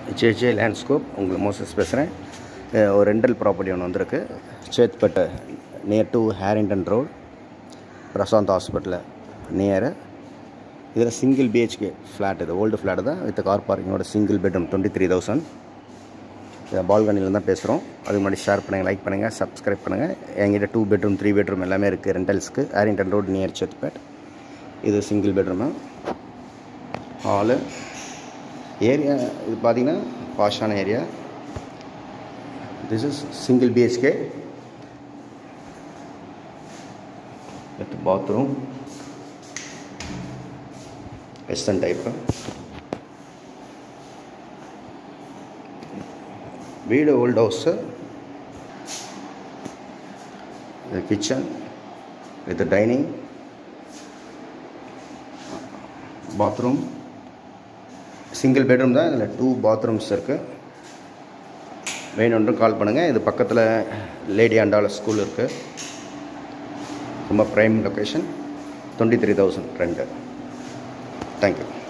JJ landscape உங்களுக்கு Moses பேசுகிறேன் ஒரு ரெண்டல் ப்ராப்பர்ட்டி ஒன்று வந்திருக்கு Chetpet near to Harrington road Prashanth ஹாஸ்பிட்டலில் நியரு இதில் சிங்கிள் பிஹெச்கே ஃப்ளாட் இது ஓல்டு ஃப்ளாட் தான் வித் கார் பார்க்கிங்கோட single bedroom twenty three thousand பால்கனியில் தான் பேசுகிறோம் அதுக்கு முன்னாடி ஷேர் பண்ணுங்கள் லைக் பண்ணுங்கள் சப்ஸ்கிரைப் பண்ணுங்கள் என்கிட்ட டூ பெட்ரூம் த்ரீ பெட்ரூம் எல்லாமே இருக்குது ரெண்டல்ஸ்க்கு ஹேரிங்டன் ரோட் நியர் சேத்பேட் இது சிங்கிள் பெட்ரூமு ஹாலு ஏரியா இது பார்த்தீங்கன்னா பாஷான area this is single BHK with bathroom western type வீடு ஓல்ட் ஹவுஸு இது kitchen with dining bathroom single bedroom தான் இதில் டூ பாத்ரூம்ஸ் இருக்குது வேணுன்றும் கால் பண்ணுங்கள் இது பக்கத்தில் லேடி அண்டால ஸ்கூல் இருக்குது ரொம்ப prime location twenty three thousand ரெண்டு தேங்க்யூ